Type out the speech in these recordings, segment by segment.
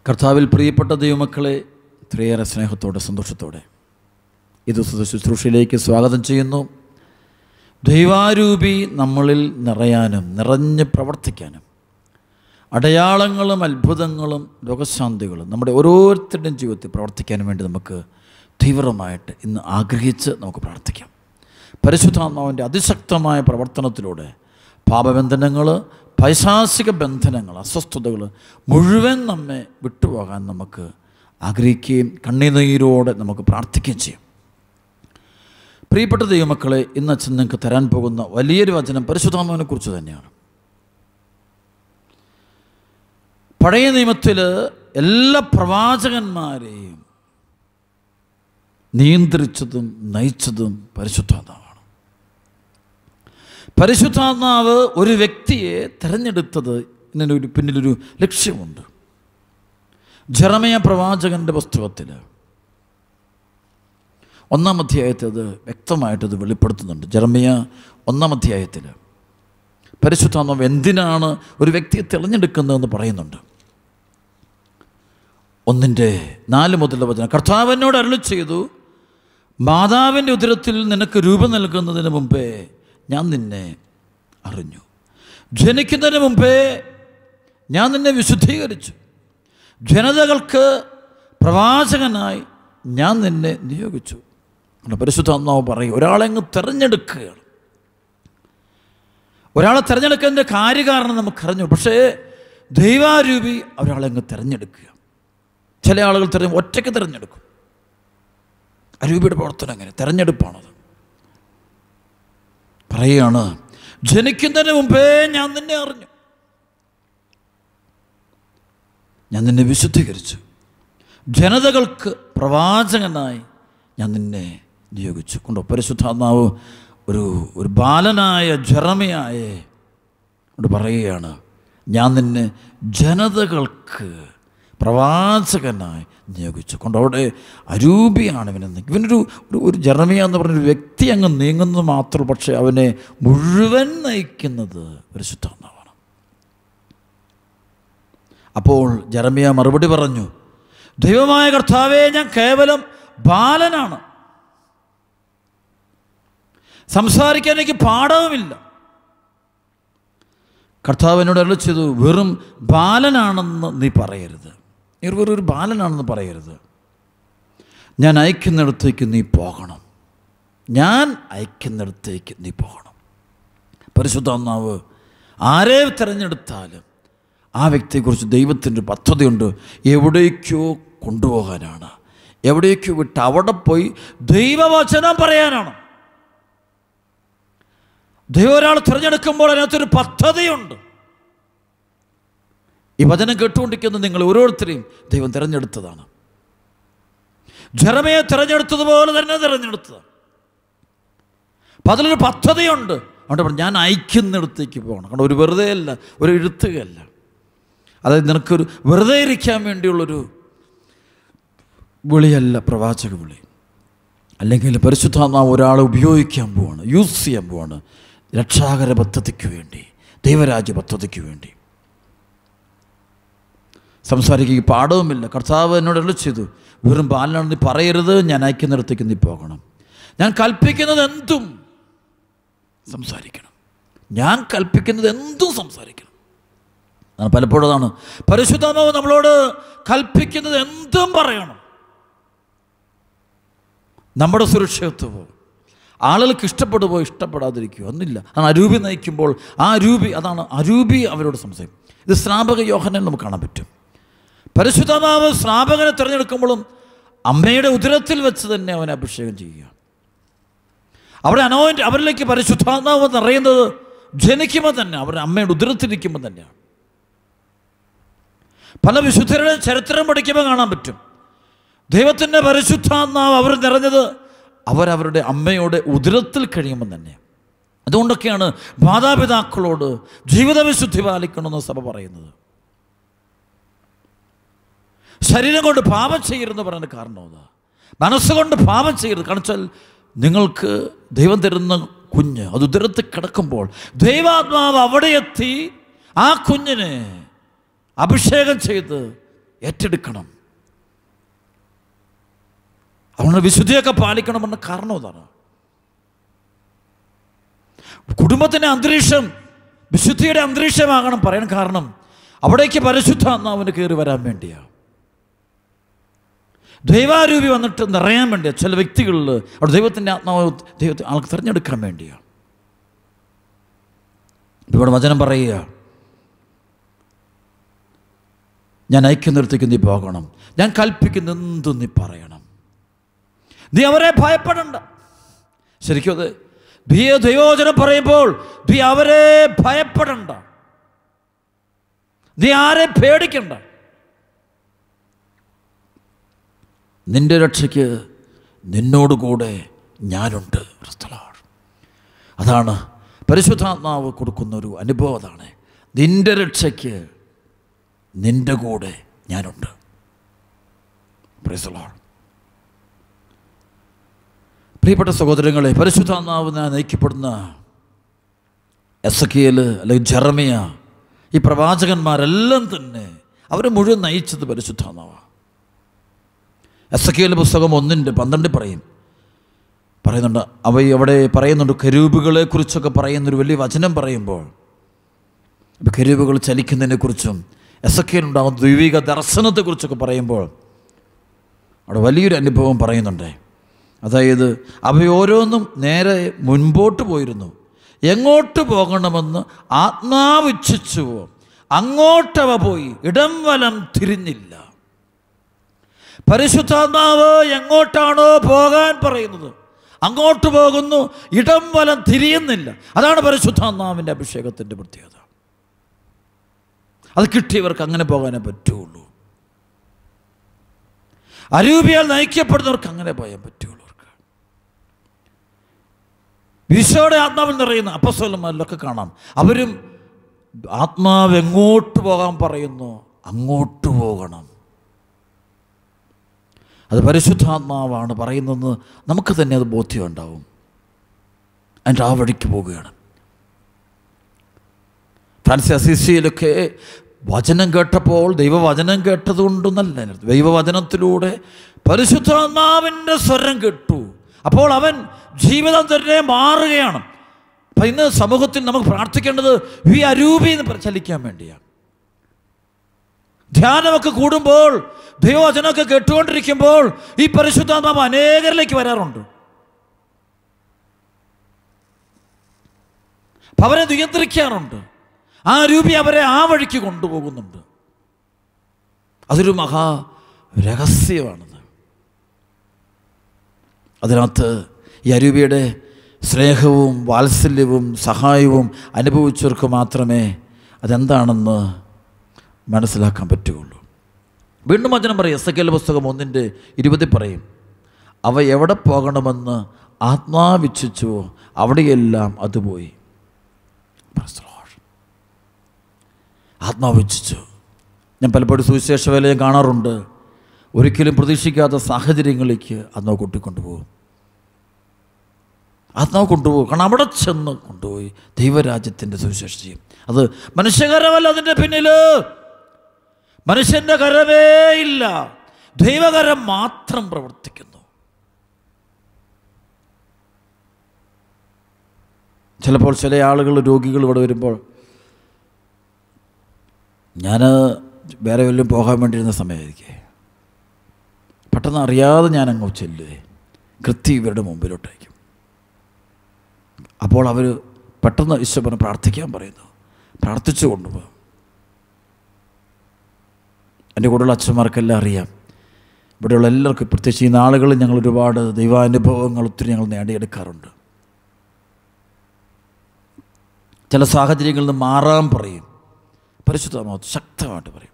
കർത്താവിൽ പ്രിയപ്പെട്ട ദൈവമക്കളെ ഇത്രയേറെ സ്നേഹത്തോടെ സന്തോഷത്തോടെ ഈ ദിവസത്തെ ശുശ്രൂഷയിലേക്ക് സ്വാഗതം ചെയ്യുന്നു ദൈവാരൂപി നമ്മളിൽ നിറയാനും നിറഞ്ഞ് പ്രവർത്തിക്കാനും അടയാളങ്ങളും അത്ഭുതങ്ങളും രോഗശാന്തികളും നമ്മുടെ ഓരോരുത്തരുടെയും ജീവിതത്തിൽ പ്രവർത്തിക്കാനും വേണ്ടി നമുക്ക് തീവ്രമായിട്ട് ഇന്ന് ആഗ്രഹിച്ച് നമുക്ക് പ്രാർത്ഥിക്കാം പരിശുദ്ധാത്മാവിൻ്റെ അതിശക്തമായ പ്രവർത്തനത്തിലൂടെ പാപബന്ധനങ്ങൾ പൈശാസിക ബന്ധനങ്ങൾ അസ്വസ്ഥതകൾ മുഴുവൻ നമ്മെ വിട്ടുപോകാൻ നമുക്ക് ആഗ്രഹിക്കുകയും കണ്ണീനീരോടെ നമുക്ക് പ്രാർത്ഥിക്കുകയും ചെയ്യും പ്രിയപ്പെട്ട ദൈവമക്കളെ ഇന്ന് അച്ഛൻ നിങ്ങൾക്ക് തരാൻ പോകുന്ന വലിയൊരു വചനം പരിശുദ്ധാത്മാവിനെ കുറിച്ച് തന്നെയാണ് പഴയ നിയമത്തിൽ എല്ലാ പ്രവാചകന്മാരെയും നിയന്ത്രിച്ചതും നയിച്ചതും പരിശുദ്ധാത്മാവാണ് പരിശുദ്ധാത്മാവ് ഒരു വ്യക്തിയെ തിരഞ്ഞെടുത്തത് ഇതിനൊരു പിന്നിലൊരു ലക്ഷ്യമുണ്ട് ജറമയ പ്രവാചകൻ്റെ പുസ്തകത്തിൽ ഒന്നാം അധ്യായത്തിൽ അത് വ്യക്തമായിട്ട് അത് വെളിപ്പെടുത്തുന്നുണ്ട് ജർമിയ ഒന്നാം അധ്യായത്തിൽ പരിശുദ്ധാത്മാവ് എന്തിനാണ് ഒരു വ്യക്തിയെ തിരഞ്ഞെടുക്കുന്നതെന്ന് പറയുന്നുണ്ട് ഒന്നിൻ്റെ നാല് മുതലുള്ള വചനം കർത്താവിനോട് അരുളി ചെയ്തു മാതാവിൻ്റെ ഉദരത്തിൽ നിനക്ക് രൂപം നൽകുന്നതിന് മുമ്പേ ഞാൻ നിന്നെ അറിഞ്ഞു ജനിക്കുന്നതിന് മുമ്പേ ഞാൻ നിന്നെ വിശുദ്ധീകരിച്ചു ജനതകൾക്ക് പ്രവാചകനായി ഞാൻ നിന്നെ നിയോഗിച്ചു അതുകൊണ്ട് പരിശുദ്ധാത്മാവ് പറയും ഒരാളെ അങ്ങ് തിരഞ്ഞെടുക്കുകയാണ് ഒരാളെ തിരഞ്ഞെടുക്കുന്നതിൻ്റെ കാര്യകാരണം നമുക്കറിഞ്ഞു പക്ഷേ ദൈവാരൂപി ഒരാളെ അങ്ങ് തിരഞ്ഞെടുക്കുക ചില ആളുകൾ തിരഞ്ഞ് ഒറ്റയ്ക്ക് തിരഞ്ഞെടുക്കും അരൂപിയുടെ പ്രവർത്തനം അങ്ങനെ തിരഞ്ഞെടുപ്പാണത് പറയുകയാണ് ജനിക്കുന്നതിന് മുമ്പേ ഞാൻ നിന്നെ അറിഞ്ഞു ഞാൻ നിന്നെ വിശുദ്ധീകരിച്ചു ജനതകൾക്ക് പ്രവാചകനായി ഞാൻ നിന്നെ നിയോഗിച്ചു കൊണ്ടോ പരിശുദ്ധാത്മാവ് ഒരു ഒരു ബാലനായ ജറമയായെ കൊണ്ട് പറയുകയാണ് ഞാൻ നിന്നെ ജനതകൾക്ക് പ്രവാചകനായി നിയോഗിച്ചു കൊണ്ട് അവിടെ അരൂപിയാണ് ഇവനെന്ന് ഇവനൊരു ഒരു ഒരു ജറമിയ എന്ന് പറഞ്ഞൊരു വ്യക്തി അങ്ങ് നീങ്ങുന്നത് മാത്രം പക്ഷേ അവനെ മുഴുവൻ നയിക്കുന്നത് പരിശുദ്ധാത്മാവാണ് അപ്പോൾ ജറമിയ മറുപടി പറഞ്ഞു ദൈവമായ കർത്താവെ ഞാൻ കേവലം ബാലനാണ് സംസാരിക്കാൻ എനിക്ക് പാഠവുമില്ല കർത്താവിനോട് അരുളി ചെയ്തു വെറും ബാലനാണെന്ന് നീ പറയരുത് നീ വെറും ഒരു ബാലനാണെന്ന് പറയരുത് ഞാൻ അയക്കുന്നിടത്തേക്ക് നീ പോകണം ഞാൻ അയക്കുന്നിടത്തേക്ക് നീ പോകണം പരിശുദ്ധാത്മാവ് ആരെ തിരഞ്ഞെടുത്താലും ആ വ്യക്തിയെക്കുറിച്ച് ദൈവത്തിൻ്റെ പദ്ധതിയുണ്ട് എവിടേക്കോ കൊണ്ടുപോകാനാണ് എവിടേക്കോ വിട്ട് അവിടെ പോയി ദൈവവചനം പറയാനാണ് ദൈവം ഒരാൾ തിരഞ്ഞെടുക്കുമ്പോൾ അതിനകത്തൊരു പദ്ധതിയുണ്ട് ഈ വചനം കേട്ടുകൊണ്ടിരിക്കുന്ന നിങ്ങൾ ഓരോരുത്തരെയും ദൈവം തിരഞ്ഞെടുത്തതാണ് ജറമയെ തിരഞ്ഞെടുത്തതുപോലെ തന്നെ തിരഞ്ഞെടുത്തതാണ് അപ്പം അതിലൊരു പദ്ധതിയുണ്ട് അതുകൊണ്ട് പറഞ്ഞു ഞാൻ അയക്കുന്നിടത്തേക്ക് പോകണം കാരണം ഒരു വെറുതെ അല്ല ഒരു എഴുത്തുകയല്ല അതായത് നിനക്കൊരു വെറുതെ ഇരിക്കാൻ വേണ്ടിയുള്ളൊരു വിളിയല്ല പ്രവാചക വിളി അല്ലെങ്കിൽ പരിശുദ്ധാത്മാവ് ഒരാളെ ഉപയോഗിക്കാൻ പോവാണ് യൂസ് ചെയ്യാൻ പോവാണ് രക്ഷാകര പദ്ധതിക്ക് വേണ്ടി ദൈവരാജ്യ പദ്ധതിക്ക് വേണ്ടി സംസാരിക്കുക പാഠവുമില്ല കർത്താവ് എന്നോട് അരുളി ചെയ്തു വെറും ബാലനാണ് നീ പറയരുത് ഞാൻ അയക്കുന്നിടത്തേക്ക് നീ പോകണം ഞാൻ കൽപ്പിക്കുന്നത് എന്തും സംസാരിക്കണം ഞാൻ കൽപ്പിക്കുന്നത് എന്തും സംസാരിക്കണം അതാണ് പലപ്പോഴും അതാണ് പരിശുദ്ധാത്മാവ് നമ്മളോട് കൽപ്പിക്കുന്നത് എന്തും പറയണം നമ്മുടെ സുരക്ഷിതത്വമോ ആളുകൾക്ക് ഇഷ്ടപ്പെടുമോ ഇഷ്ടപ്പെടാതിരിക്കുമോ ഒന്നില്ല അതാണ് അരൂപി നയിക്കുമ്പോൾ ആ അരൂപി അതാണ് അരൂപി അവരോട് സംസാരിക്കും ഇത് സ്നാപക യോഹനെ നമുക്ക് കാണാൻ പറ്റും പരിശുദ്ധമാവ് സ്നാപകനെ തിരഞ്ഞെടുക്കുമ്പോഴും അമ്മയുടെ ഉദരത്തിൽ വെച്ച് തന്നെ അവനെ അഭിഷേകം ചെയ്യുക അവിടെ അനോയിൻ്റ് അവരിലേക്ക് പരിശുദ്ധാത്മാവ് നിറയുന്നത് ജനിക്കുമ്പോൾ തന്നെ അവരുടെ അമ്മയുടെ ഉദരത്തിരിക്കുമ്പോൾ തന്നെയാണ് പല വിശുദ്ധരുടെ ചരിത്രം പഠിക്കുമ്പോൾ കാണാൻ പറ്റും ദൈവത്തിൻ്റെ പരിശുദ്ധാത്മാവ് അവർ നിറഞ്ഞത് അവരവരുടെ അമ്മയുടെ ഉദരത്തിൽ കഴിയുമ്പോൾ തന്നെ അതുകൊണ്ടൊക്കെയാണ് മാതാപിതാക്കളോട് ജീവിതവിശുദ്ധി പാലിക്കണമെന്ന് സഭ പറയുന്നത് ശരീരം കൊണ്ട് പാപം ചെയ്യരുതെന്ന് പറയുന്ന കാരണം അതാ മനസ്സുകൊണ്ട് പാപം ചെയ്യരുത് കാരണം വെച്ചാൽ നിങ്ങൾക്ക് ദൈവം തരുന്ന കുഞ്ഞ് അത് ഉദരത്തിൽ കിടക്കുമ്പോൾ ദൈവാത്മാവ് അവിടെ എത്തി ആ കുഞ്ഞിനെ അഭിഷേകം ചെയ്ത് ഏറ്റെടുക്കണം അതുകൊണ്ട് വിശുദ്ധിയൊക്കെ പാലിക്കണമെന്ന കാരണം അതാണ് കുടുംബത്തിൻ്റെ അന്തരീക്ഷം വിശുദ്ധിയുടെ അന്തരീക്ഷമാകണം പറയാൻ കാരണം അവിടേക്ക് പരിശുദ്ധാത്മാവിന് കയറി വരാൻ വേണ്ടിയാണ് ദൈവാരൂപി വന്നിട്ട് നിറയാൻ വേണ്ടിയാണ് ചില വ്യക്തികളിൽ അവിടെ ദൈവത്തിൻ്റെ ആത്മാവ് ദൈവത്തെ ആൾക്ക് തിരഞ്ഞെടുക്കാൻ വേണ്ടിയാണ് ഇവിടെ വചനം പറയുക ഞാൻ ഐക്യനിർത്തിക്ക് നീ പോകണം ഞാൻ കൽപ്പിക്കുന്ന എന്തും നീ പറയണം നീ അവരെ ഭയപ്പെടണ്ട ശരിക്കും അത് നീ ദൈവോചനം പറയുമ്പോൾ നീ അവരെ ഭയപ്പെടണ്ട നീ ആരെ പേടിക്കണ്ട നിന്റെ രക്ഷയ്ക്ക് നിന്നോടുകൂടെ ഞാനുണ്ട് ക്രിസ്തലാണ് അതാണ് പരിശുദ്ധാത്മാവ് കൊടുക്കുന്ന ഒരു അനുഭവം അതാണ് നിന്റെ രക്ഷയ്ക്ക് നിന്റെ കൂടെ ഞാനുണ്ട് പ്രൈസലാണ് പ്രിയപ്പെട്ട സഹോദരങ്ങളെ പരിശുദ്ധാത്മാവിനെ നയിക്കപ്പെടുന്ന എസ് കെ എൽ അല്ലെങ്കിൽ ജെറമിയ ഈ പ്രവാചകന്മാരെല്ലാം തന്നെ അവരെ മുഴുവൻ നയിച്ചത് പരിശുദ്ധാത്മാവാണ് എസ് കെ എൽ പുസ്തകം ഒന്നിൻ്റെ പന്ത്രണ്ടിൽ പറയും പറയുന്നുണ്ട് അവ അവിടെ പറയുന്നുണ്ട് കരൂപുകളെ കുറിച്ചൊക്കെ പറയുന്നൊരു വലിയ വചനം പറയുമ്പോൾ ഇപ്പം കരൂപുകൾ ചലിക്കുന്നതിനെക്കുറിച്ചും എസ് കെ ഉണ്ടാകുന്ന ദൈവിക ദർശനത്തെക്കുറിച്ചൊക്കെ പറയുമ്പോൾ അവിടെ വലിയൊരു അനുഭവം പറയുന്നുണ്ട് അതായത് അവയോരോന്നും നേരെ മുൻപോട്ട് പോയിരുന്നു എങ്ങോട്ട് പോകണമെന്ന് ആത്മാവിച്ഛിച്ചുവോ അങ്ങോട്ടവ പോയി ഇടം വലം തിരിഞ്ഞില്ല പരിശുദ്ധാത്മാവ് എങ്ങോട്ടാണോ പോകാൻ പറയുന്നത് അങ്ങോട്ട് പോകുന്നു ഇടം വലം തിരിയുന്നില്ല അതാണ് പരിശുദ്ധാത്മാവിൻ്റെ അഭിഷേകത്തിൻ്റെ പ്രത്യേകത അത് കിട്ടിയവർക്ക് അങ്ങനെ പോകാനേ പറ്റുള്ളൂ അരൂപിയാൽ നയിക്കപ്പെടുന്നവർക്ക് അങ്ങനെ പോയാൻ പറ്റുള്ളൂ അവർക്ക് ഈശോയുടെ ആത്മാവിൽ നിറയുന്ന അപ്പസ്വലന്മാരിലൊക്കെ കാണാം അവരും ആത്മാവ് എങ്ങോട്ട് പോകാൻ പറയുന്നു അങ്ങോട്ട് പോകണം അത് പരിശുദ്ധാത്മാവാണ് പറയുന്നത് നമുക്ക് തന്നെ അത് ബോധ്യം ഉണ്ടാവും അതിൻ്റെ ആ വഴിക്ക് പോവുകയാണ് ഫ്രാൻസിസ് അസീസിയിലൊക്കെ വചനം കേട്ടപ്പോൾ ദൈവവചനം കേട്ടതുകൊണ്ടൊന്നല്ല അതിനർത്ഥം. ദൈവവചനത്തിലൂടെ പരിശുദ്ധാത്മാവിൻ്റെ സ്വരം കേട്ടു അപ്പോൾ അവൻ ജീവിതം തന്നെ മാറുകയാണ് അപ്പം ഇന്ന് സമൂഹത്തിൽ നമുക്ക് പ്രാർത്ഥിക്കേണ്ടത് ഈ അരൂപി എന്ന് പ്രചലിക്കാൻ വേണ്ടിയാണ് ധ്യാനമൊക്കെ കൂടുമ്പോൾ ദൈവവചനമൊക്കെ കേട്ടുകൊണ്ടിരിക്കുമ്പോൾ ഈ പരിശുദ്ധാത്മാവ് അനേകരിലേക്ക് വരാറുണ്ട് അപ്പം അവരെ നിയന്ത്രിക്കാറുണ്ട് ആ രൂപി അവരെ ആ വഴിക്ക് കൊണ്ടുപോകുന്നുണ്ട് അതൊരു മഹാ രഹസ്യമാണത് അതിനകത്ത് ഈ അരൂപിയുടെ സ്നേഹവും വാത്സല്യവും സഹായവും അനുഭവിച്ചവർക്ക് മാത്രമേ അതെന്താണെന്ന് മനസ്സിലാക്കാൻ പറ്റുകയുള്ളൂ വീണ്ടും വചനം പറയും എസ് കെൽ പുസ്തകം ഒന്നിൻ്റെ ഇരുപതിൽ പറയും അവ എവിടെ പോകണമെന്ന് ആത്മാവിച്ഛിച്ചുവോ അവിടെയെല്ലാം അത് പോയി Praise the Lord. ആത്മാവിച്ഛിച്ചു ഞാൻ പലപ്പോഴും സുവിശേഷ വേലയും കാണാറുണ്ട് ഒരിക്കലും പ്രതീക്ഷിക്കാത്ത സാഹചര്യങ്ങളിലേക്ക് ആത്മാവ് കൂട്ടിക്കൊണ്ടുപോകും ആത്മാവ് കൊണ്ടുപോകും കാരണം അവിടെ ചെന്ന് കൊണ്ടുപോയി ദൈവരാജ്യത്തിൻ്റെ സുവിശേഷം ചെയ്യും അത് മനുഷ്യകരമല്ല അതിൻ്റെ പിന്നിൽ മനുഷ്യൻ്റെ കരമേ ഇല്ല ദൈവകരം മാത്രം പ്രവർത്തിക്കുന്നു ചിലപ്പോൾ ചില ആളുകൾ രോഗികൾ ഇവിടെ വരുമ്പോൾ ഞാൻ വേറെ വല്ലതും പോകാൻ വേണ്ടിയിരുന്ന സമയമായിരിക്കേ പെട്ടെന്ന് അറിയാതെ ഞാൻ അങ്ങ് ചെല്ലുകയെ കൃത്യം ഇവരുടെ മുമ്പിലോട്ടേക്കും അപ്പോൾ അവർ പെട്ടെന്ന് ഈശ്വരനെ പ്രാർത്ഥിക്കാൻ പറയുന്നു പ്രാർത്ഥിച്ചു കൊണ്ടുപോകും എൻ്റെ കൂടെയുള്ള അച്ഛന്മാർക്കെല്ലാം അറിയാം ഇവിടെയുള്ള എല്ലാവർക്കും പ്രത്യേകിച്ച് ഈ നാളുകളിൽ ഞങ്ങൾ ഒരുപാട് ദൈവാനുഭവങ്ങൾ ഒത്തിരി ഞങ്ങൾ നേടിയെടുക്കാറുണ്ട് ചില സാഹചര്യങ്ങളിൽ നിന്ന് മാറാൻ പറയും പരിശുദ്ധമാവത്ത് ശക്തമായിട്ട് പറയും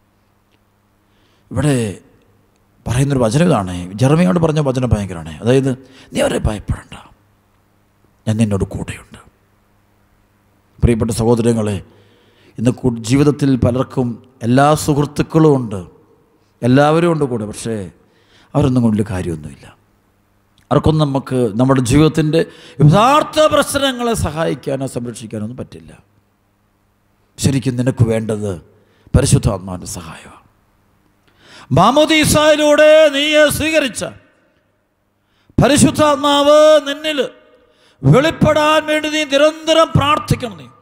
ഇവിടെ പറയുന്നൊരു വചനം ഇതാണ് ജർമ്മയോട് പറഞ്ഞ വചനം ഭയങ്കരമാണ് അതായത് നീ അവരെ ഭയപ്പെടണ്ട ഞാൻ നിന്നോട് കൂടെയുണ്ട് പ്രിയപ്പെട്ട സഹോദരങ്ങളെ ഇന്ന് കു- ജീവിതത്തിൽ പലർക്കും എല്ലാ സുഹൃത്തുക്കളും ഉണ്ട് എല്ലാവരും ഉണ്ട് കൂടെ പക്ഷേ അവരൊന്നും കൊണ്ട് കാര്യമൊന്നുമില്ല അവർക്കൊന്നും നമുക്ക് നമ്മുടെ ജീവിതത്തിൻ്റെ യഥാർത്ഥ പ്രശ്നങ്ങളെ സഹായിക്കാനോ സംരക്ഷിക്കാനോ ഒന്നും പറ്റില്ല ശരിക്കും നിനക്ക് വേണ്ടത് പരിശുദ്ധാത്മാവിൻ്റെ സഹായമാണ് മാമോദീസായിലൂടെ നീയെ സ്വീകരിച്ച പരിശുദ്ധാത്മാവ് നിന്നിൽ വെളിപ്പെടാൻ വേണ്ടി നീ നിരന്തരം പ്രാർത്ഥിക്കണം നീ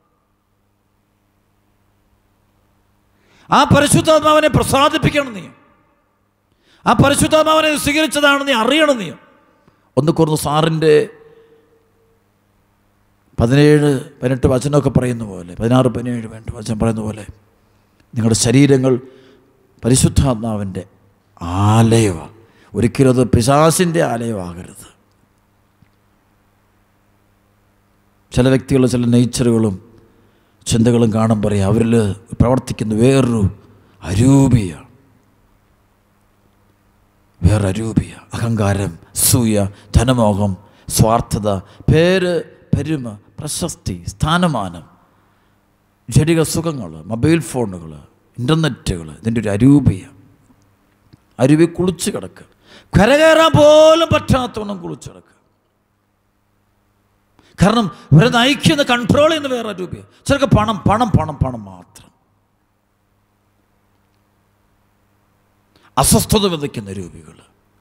ആ പരിശുദ്ധാത്മാവിനെ പ്രസാദിപ്പിക്കണം നീ ആ പരിശുദ്ധാത്മാവിനെ സ്വീകരിച്ചതാണ് നീ അറിയണം നീ ഒന്ന് കുറഞ്ഞു സാറിൻ്റെ പതിനേഴ് പതിനെട്ട് വചനമൊക്കെ പറയുന്ന പോലെ പതിനാറ് പതിനേഴ് പതിനെട്ട് വചനം പറയുന്ന പോലെ നിങ്ങളുടെ ശരീരങ്ങൾ പരിശുദ്ധാത്മാവിൻ്റെ ആലയമാണ് ഒരിക്കലും അത് പിശാസിൻ്റെ ആലയമാകരുത് ചില വ്യക്തികളുടെ ചില നേച്ചറുകളും ചിന്തകളും കാണും പറയാം അവരിൽ പ്രവർത്തിക്കുന്ന വേറൊരു അരൂപിയാണ് വേറെ അരൂപിയ അഹങ്കാരം സൂയ ധനമോഹം സ്വാർത്ഥത പേര് പെരുമ പ്രശസ്തി സ്ഥാനമാനം ജടിക സുഖങ്ങൾ മൊബൈൽ ഫോണുകൾ ഇൻ്റർനെറ്റുകൾ ഇതിൻ്റെ ഒരു അരൂപിയ അരുവി കുളിച്ച് കിടക്കുക കരകയറാൻ പോലും പറ്റാത്തവണ്ണം കുളിച്ച് കിടക്കുക കാരണം ഇവരെ നയിക്കുന്ന കൺട്രോൾ ചെയ്യുന്ന വേറെ അരൂപിയ ചിലർക്ക് പണം പണം പണം പണം മാത്രം അസ്വസ്ഥത വിതയ്ക്കുന്ന രൂപികൾ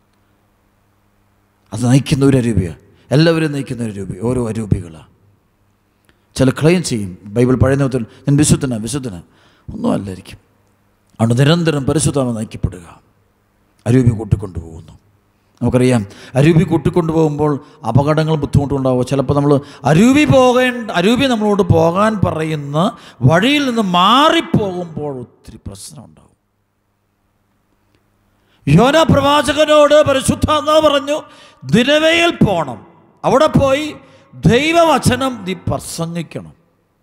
അത് നയിക്കുന്ന ഒരു അരൂപിയാണ് എല്ലാവരും നയിക്കുന്ന ഒരു രൂപി ഓരോ അരൂപികളാണ് ചില ക്ലെയിം ചെയ്യും ബൈബിൾ പഴയ നിയമത്തിൽ ഞാൻ വിശുദ്ധന വിശുദ്ധന ഒന്നും അല്ലായിരിക്കും അവിടെ നിരന്തരം പരിശുദ്ധമ നയിക്കപ്പെടുക അരൂപി കൂട്ടിക്കൊണ്ടുപോകുന്നു നമുക്കറിയാം അരൂപി കൂട്ടിക്കൊണ്ടുപോകുമ്പോൾ അപകടങ്ങൾ ബുദ്ധിമുട്ടുണ്ടാവുക ചിലപ്പോൾ നമ്മൾ അരൂപി പോകേണ്ട അരൂപി നമ്മളോട് പോകാൻ പറയുന്ന വഴിയിൽ നിന്ന് മാറിപ്പോകുമ്പോൾ ഒത്തിരി പ്രശ്നമുണ്ടാവും യോന പ്രവാചകനോട് പരിശുദ്ധാത്മാവ് പറഞ്ഞു നിലവയിൽ പോണം അവിടെ പോയി ദൈവവചനം നീ പ്രസംഗിക്കണം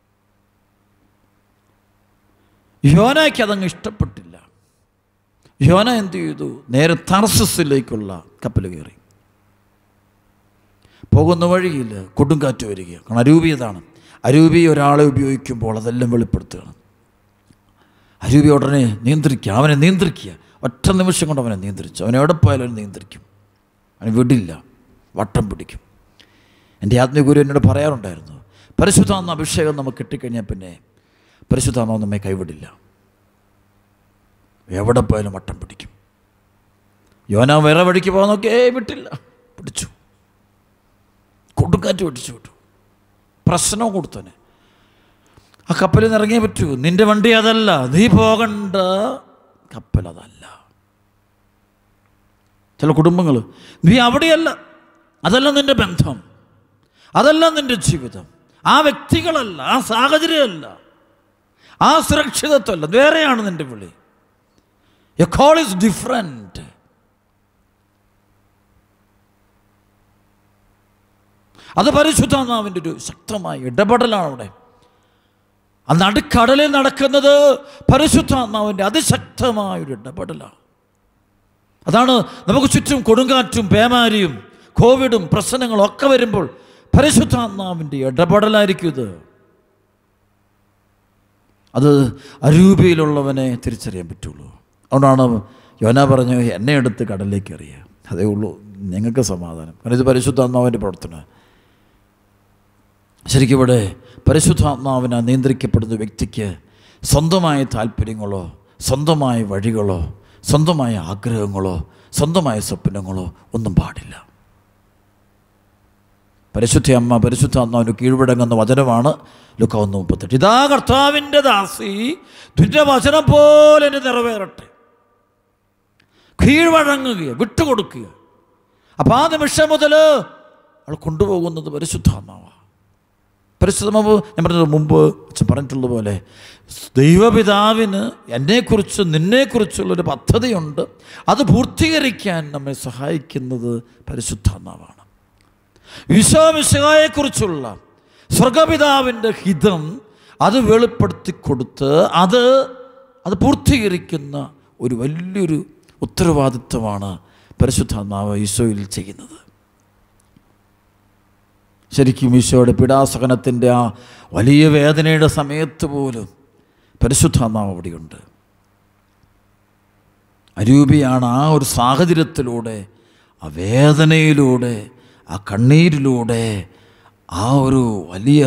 യോനയ്ക്ക് അതങ്ങ് ഇഷ്ടപ്പെട്ടില്ല യോന എന്ത് ചെയ്തു നേരെ തർസസിലേക്കുള്ള കപ്പൽ കയറി പോകുന്ന വഴിയിൽ കൊടുങ്കാറ്റ് വരിക കാരണം അരൂപി ഇതാണ് അരൂപി ഒരാളെ ഉപയോഗിക്കുമ്പോൾ അതെല്ലാം വെളിപ്പെടുത്തുകയാണ് അരൂപി ഉടനെ നിയന്ത്രിക്കുക അവനെ നിയന്ത്രിക്കുക ഒറ്റ നിമിഷം കൊണ്ട് അവനെ നിയന്ത്രിച്ചു അവൻ എവിടെ പോയാലും അവനെ നിയന്ത്രിക്കും അവനെ വിടില്ല വട്ടം പിടിക്കും എൻ്റെ ആത്മീയഗുരു എന്നോട് പറയാറുണ്ടായിരുന്നു പരിശുദ്ധാന്ന അഭിഷേകം നമുക്ക് കിട്ടിക്കഴിഞ്ഞാൽ പിന്നെ പരിശുദ്ധാത്മാവ് നമ്മെ കൈവിടില്ല എവിടെ പോയാലും വട്ടം പിടിക്കും യോന വേറെ വഴിക്ക് പോകാൻ നോക്കി ഏ വിട്ടില്ല പിടിച്ചു കൊടുങ്കാറ്റ് പിടിച്ചു വിട്ടു പ്രശ്നവും കൊടുത്തനെ ആ കപ്പലിൽ നിന്ന് ഇറങ്ങിയേ പറ്റൂ നിന്റെ വണ്ടി അതല്ല നീ പോകണ്ട കപ്പൽ അതല്ല ചില കുടുംബങ്ങൾ നീ അവിടെയല്ല അതല്ല നിന്റെ ബന്ധം അതല്ല നിന്റെ ജീവിതം ആ വ്യക്തികളല്ല ആ സാഹചര്യമല്ല ആ സുരക്ഷിതത്വമല്ല വേറെയാണ് നിന്റെ വിളി എ കോൾ ഇസ് ഡിഫറെൻറ്റ് അത് പരിശുദ്ധാത്മാവിൻ്റെ ഒരു ശക്തമായ ഇടപെടലാണ് അവിടെ ആ നടുക്കടലിൽ നടക്കുന്നത് പരിശുദ്ധാത്മാവിൻ്റെ അതിശക്തമായൊരു ഇടപെടലാണ് അതാണ് നമുക്ക് ചുറ്റും കൊടുങ്കാറ്റും പേമാരിയും കോവിഡും പ്രശ്നങ്ങളും ഒക്കെ വരുമ്പോൾ പരിശുദ്ധാത്മാവിൻ്റെ ഇടപെടലായിരിക്കും ഇത് അത് അരൂപയിലുള്ളവനെ തിരിച്ചറിയാൻ പറ്റുള്ളൂ അതുകൊണ്ടാണ് യോന പറഞ്ഞു എന്നെ എടുത്ത് കടലിലേക്ക് എറിയുക അതേ ഉള്ളൂ ഞങ്ങൾക്ക് സമാധാനം കാരണം ഇത് പരിശുദ്ധാത്മാവിൻ്റെ പ്രവർത്തനം ശരിക്കും ഇവിടെ പരിശുദ്ധാത്മാവിനെ നിയന്ത്രിക്കപ്പെടുന്ന വ്യക്തിക്ക് സ്വന്തമായ താല്പര്യങ്ങളോ സ്വന്തമായ വഴികളോ സ്വന്തമായ ആഗ്രഹങ്ങളോ സ്വന്തമായ സ്വപ്നങ്ങളോ ഒന്നും പാടില്ല പരിശുദ്ധ അമ്മ പരിശുദ്ധാത്മാവിന് കീഴ്വഴങ്ങുന്ന വചനമാണ് ലുക്ക ഒന്ന് മുപ്പത്തെട്ട് ഇതാ കർത്താവിൻ്റെ ദാസി നിന്റെ വചനം പോലെ എന്നെ നിറവേറട്ടെ കീഴ്വഴങ്ങുക വിട്ടുകൊടുക്കുക അപ്പം ആ നിമിഷം മുതൽ അവൾ കൊണ്ടുപോകുന്നത് പരിശുദ്ധാത്മാവാണ് പരിശുദ്ധമാവ് ഞാൻ പറഞ്ഞത് മുമ്പ് അച്ഛൻ പറഞ്ഞിട്ടുള്ള പോലെ ദൈവപിതാവിന് എന്നെക്കുറിച്ച് നിന്നെക്കുറിച്ചുള്ളൊരു പദ്ധതിയുണ്ട് അത് പൂർത്തീകരിക്കാൻ നമ്മെ സഹായിക്കുന്നത് പരിശുദ്ധാത്മാവാണ് വിശ്വാമിശകായെക്കുറിച്ചുള്ള സ്വർഗപിതാവിൻ്റെ ഹിതം അത് വെളിപ്പെടുത്തി കൊടുത്ത് അത് അത് പൂർത്തീകരിക്കുന്ന ഒരു വലിയൊരു ഉത്തരവാദിത്വമാണ് പരിശുദ്ധാത്മാവ് ഈശോയിൽ ചെയ്യുന്നത് ശരിക്കും ഈശോയുടെ പീഡാസഹനത്തിൻ്റെ ആ വലിയ വേദനയുടെ സമയത്ത് പോലും പരിശുദ്ധാത്മാവ് അവിടെയുണ്ട് അരൂപിയാണ് ആ ഒരു സാഹചര്യത്തിലൂടെ ആ വേദനയിലൂടെ ആ കണ്ണീരിലൂടെ ആ ഒരു വലിയ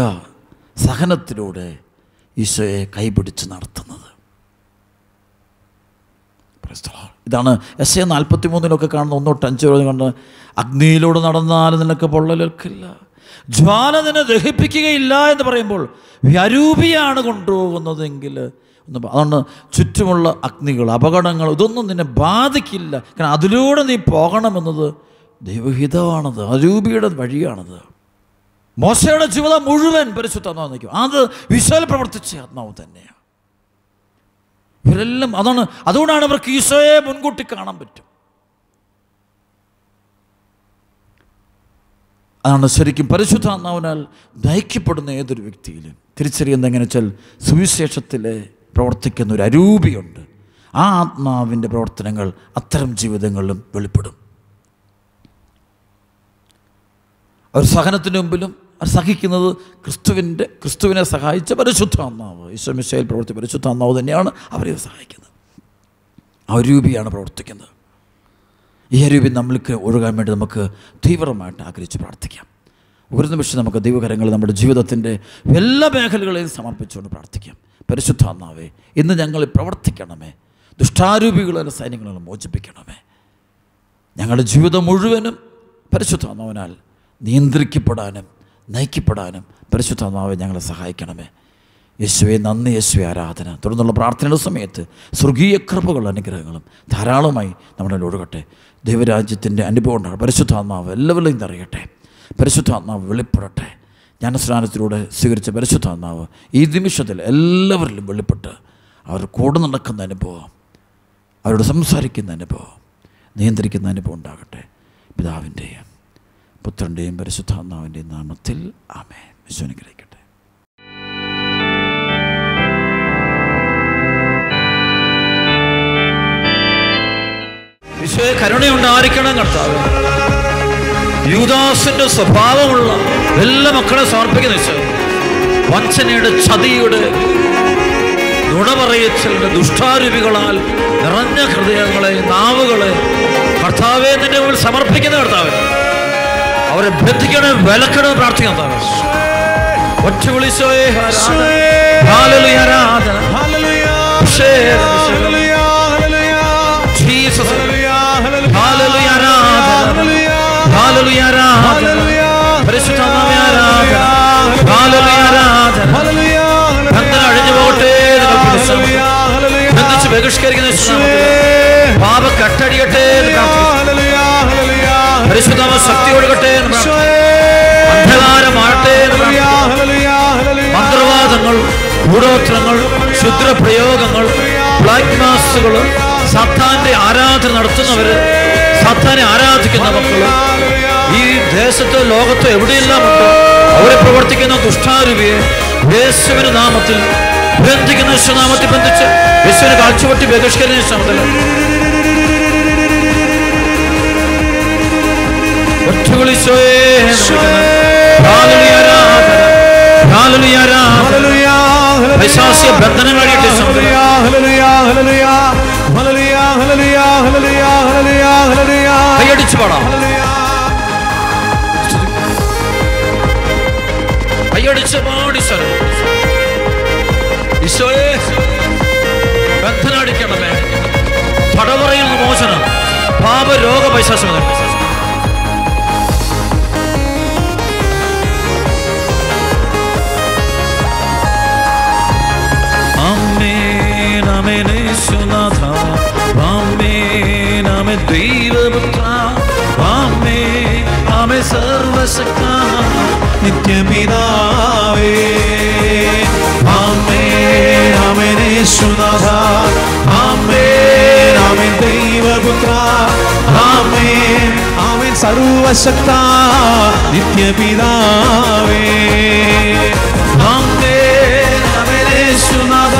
സഹനത്തിലൂടെ ഈശോയെ കൈപിടിച്ച് നടത്തുന്നത് Praise the Lord. ഇതാണ് എസ് എ നാൽപ്പത്തി മൂന്നിലൊക്കെ കാണുന്ന ഒന്നോട്ട് അഞ്ച് വരെ കണ്ട് അഗ്നിയിലൂടെ നടന്നാലും നിനക്ക് പൊള്ളലേൽക്കില്ല ജ്വാല നിന്നെ ദഹിപ്പിക്കുകയില്ല എന്ന് പറയുമ്പോൾ അരൂപിയാണ് കൊണ്ടുപോകുന്നതെങ്കിൽ ഒന്ന് പ- അതുകൊണ്ട് ചുറ്റുമുള്ള അഗ്നികൾ അപകടങ്ങൾ ഇതൊന്നും നിന്നെ ബാധിക്കില്ല കാരണം അതിലൂടെ നീ പോകണമെന്നത് ദൈവഹിതമാണത് അരൂപിയുടെ വഴിയാണത് മോശയുടെ ജീവിതം മുഴുവൻ പരിശുദ്ധാത്മാവ് നിൽക്കും അത് വിശ്വൽ പ്രവർത്തിച്ച ആത്മാവ് തന്നെയാണ് ഇവരെല്ലാം അതാണ് അതുകൊണ്ടാണ് അവർക്ക് ഈശോയെ മുൻകൂട്ടി കാണാൻ പറ്റും അതാണ് ശരിക്കും പരിശുദ്ധാത്മാവിനാൽ നയിക്കപ്പെടുന്ന ഏതൊരു വ്യക്തിയിലും തിരിച്ചറിയുന്നത് എങ്ങനെ വെച്ചാൽ സുവിശേഷത്തിൽ പ്രവർത്തിക്കുന്ന ഒരു അരൂപിയുണ്ട് ആ ആത്മാവിൻ്റെ പ്രവർത്തനങ്ങൾ അത്തരം ജീവിതങ്ങളിലും വെളിപ്പെടും അവർ സഹനത്തിന് മുമ്പിലും അവർ സഹിക്കുന്നത് ക്രിസ്തുവിൻ്റെ ക്രിസ്തുവിനെ സഹായിച്ച പരിശുദ്ധാത്മാവ് ഈശ്വമിശയിൽ പ്രവർത്തി പരിശുദ്ധാത്മാവ് തന്നെയാണ് അവരെ സഹായിക്കുന്നത് ആ രൂപിയാണ് പ്രവർത്തിക്കുന്നത് ഈ അരൂപി നമ്മൾക്ക് ഒഴുകാൻ വേണ്ടി നമുക്ക് തീവ്രമായിട്ട് ആഗ്രഹിച്ച് പ്രാർത്ഥിക്കാം ഒരു നിമിഷം നമുക്ക് ദൈവകരങ്ങൾ നമ്മുടെ ജീവിതത്തിൻ്റെ എല്ലാ മേഖലകളെയും സമർപ്പിച്ചുകൊണ്ട് പ്രാർത്ഥിക്കാം പരിശുദ്ധാത്മാവേ ഇന്ന് ഞങ്ങൾ പ്രവർത്തിക്കണമേ ദുഷ്ടാരൂപികളുടെ സൈന്യങ്ങളെ മോചിപ്പിക്കണമേ ഞങ്ങളുടെ ജീവിതം മുഴുവനും പരിശുദ്ധാത്മാവിനാൽ നിയന്ത്രിക്കപ്പെടാനും നയിക്കപ്പെടാനും പരിശുദ്ധാത്മാവെ ഞങ്ങളെ സഹായിക്കണമേ യേശുവെ നന്ദി യേശുവെ ആരാധന തുടർന്നുള്ള പ്രാർത്ഥനയുടെ സമയത്ത് സ്വർഗീയ കൃപകളും അനുഗ്രഹങ്ങളും ധാരാളമായി നമ്മുടെ മേൽ ഒഴുകട്ടെ ദൈവരാജ്യത്തിൻ്റെ അനുഭവം ഉണ്ടാകട്ടെ പരിശുദ്ധാത്മാവ് എല്ലാവരിലും നിറയട്ടെ പരിശുദ്ധാത്മാവ് വെളിപ്പെടട്ടെ ജ്ഞാനസ്നാനത്തിലൂടെ സ്വീകരിച്ച പരിശുദ്ധാത്മാവ് ഈ നിമിഷത്തിൽ എല്ലാവരിലും വെളിപ്പെട്ട് അവർ കൂടെ നടക്കുന്ന അനുഭവം അവരോട് സംസാരിക്കുന്ന അനുഭവം നിയന്ത്രിക്കുന്ന അനുഭവം ഉണ്ടാകട്ടെ പിതാവിൻ്റെയും പുത്രൻ്റെയും പരിശുദ്ധാത്മാവിൻ്റെയും നാമത്തിൽ ആമേ വിശ്വനുഗ്രഹിക്കട്ടെ വിശ്വ കരുണയുണ്ടായിരിക്കണം കർത്താവ് യൂദാസിന്റെ സ്വഭാവമുള്ള എല്ലാ മക്കളെ സമർപ്പിക്കുന്ന ഈശോ വഞ്ചനയുടെ ചതിയുടെ നുണപറയച്ചലിന്റെ ദുഷ്ടാരൂപികളാൽ നിറഞ്ഞ ഹൃദയങ്ങളെ നാവുകളെ കർത്താവെ നിന്റെ മുമ്പിൽ സമർപ്പിക്കുന്ന കർത്താവ് അവരെ ബന്ധിക്കണേ വിലക്കണേ പ്രാർത്ഥിക്കാൻ കർത്താവ് ഒറ്റ വിളിച്ചോയെ ആരാധന. ഹാലലുയ ആരാധന. അഭിഷേകം, അഭിഷേകം. ജീസസ്. ഹാലലുയ ആരാധന. ഹാലലുയ ആരാധന. പരിശുദ്ധാത്മാവേ ആരാധന. ഹാലലുയ ആരാധന. ബന്ധനം അഴിഞ്ഞു പോകട്ടെ എന്ന് കൽപ്പിക്കുന്നു. ബന്ധിച്ച് ബഹിഷ്കരിക്കുന്ന യേശുനാമത്തിൽ. പാപ കട്ടടിയട്ടെ എന്ന് പ്രാർത്ഥിക്കുന്നു. പരിശുദ്ധാത്മ ശക്തി ഒഴുകട്ടെ എന്ന് പ്രാർത്ഥിക്കുന്നു. അന്ധകാരം ആഴട്ടെ എന്ന് പ്രാർത്ഥിക്കുന്നു. മന്ത്രവാദങ്ങൾ ഗൂഢോത്രങ്ങൾ ക്ഷുദ്രപ്രയോഗങ്ങൾ ബ്ലാക്ക് മാസുകൾ സത്താന്റെ ആരാധന നടത്തുന്നവര് സത്താനെ ആരാധിക്കുന്ന മക്കള് ഈ ദേശത്തോ ലോകത്തോ എവിടെയെല്ലാം ഉണ്ട് അവരെ പ്രവർത്തിക്കുന്ന ദുഷ്ടാരൂപിയെ യേശുവിന് നാമത്തിൽ ബന്ധിക്കുന്ന യേശുനാമത്തിൽ ബന്ധിച്ച് യേശുവിന് കാഴ്ചവട്ടി ബഹിഷ്കരിക്കുന്ന യേശുനാമത്തിൽ ഒറ്റ വിളിച്ചോയേ എന്ന് വിളിക്കുന്നു. ഹാലലുയ ആരാധന. ഹാലലുയ ആരാധന. പൈശാചിക ബന്ധനങ്ങൾ അടിയട്ടെ യേശുനാമത്തിൽ. കൈയടിച്ച് പാടാം കൈയടിച്ച് പാടി സ്വരം ഈശോയെ ബന്ധനടിക്കണമേ തടവറയിൽ നിന്ന് മോചനം പാപരോഗ പൈശാചിക ആമേൻ ആമേൻ യേശുനാഥ ആമേൻ ആമേൻ ദൈവപുത്ര ആമേൻ ആമേൻ സർവശക്ത നിത്യപിതാവേ ആമേൻ ആമേൻ യേശുനാഥ ആമേൻ ആമേൻ ദൈവപുത്ര ആമേൻ ആമേൻ സർവശക്ത നിത്യപിതാവേ ആമേൻ ആമേൻ യേശുനാഥ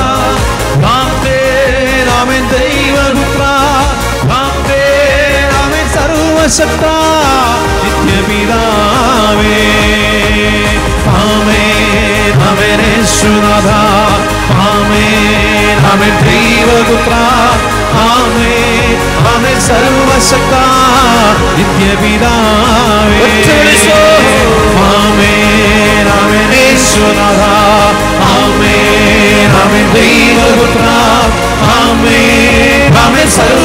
ആമേൻ ആമേൻ ദൈവപുത്ര ആമേൻ ആമേൻ സർവശക്ത നിത്യപിതാവേ ആമേൻ ആമേൻ യേശുനാഥ ആമേൻ ആമേൻ ദൈവപുത്ര ആമേൻ ആമേൻ സർവശക്ത നിത്യപിതാവേ ഒറ്റ വിളിച്ചോ. ആമേൻ ആമേൻ യേശുനാഥ ആമേൻ ആമേൻ ദൈവപുത്ര ആമേൻ ആമേൻ സർവ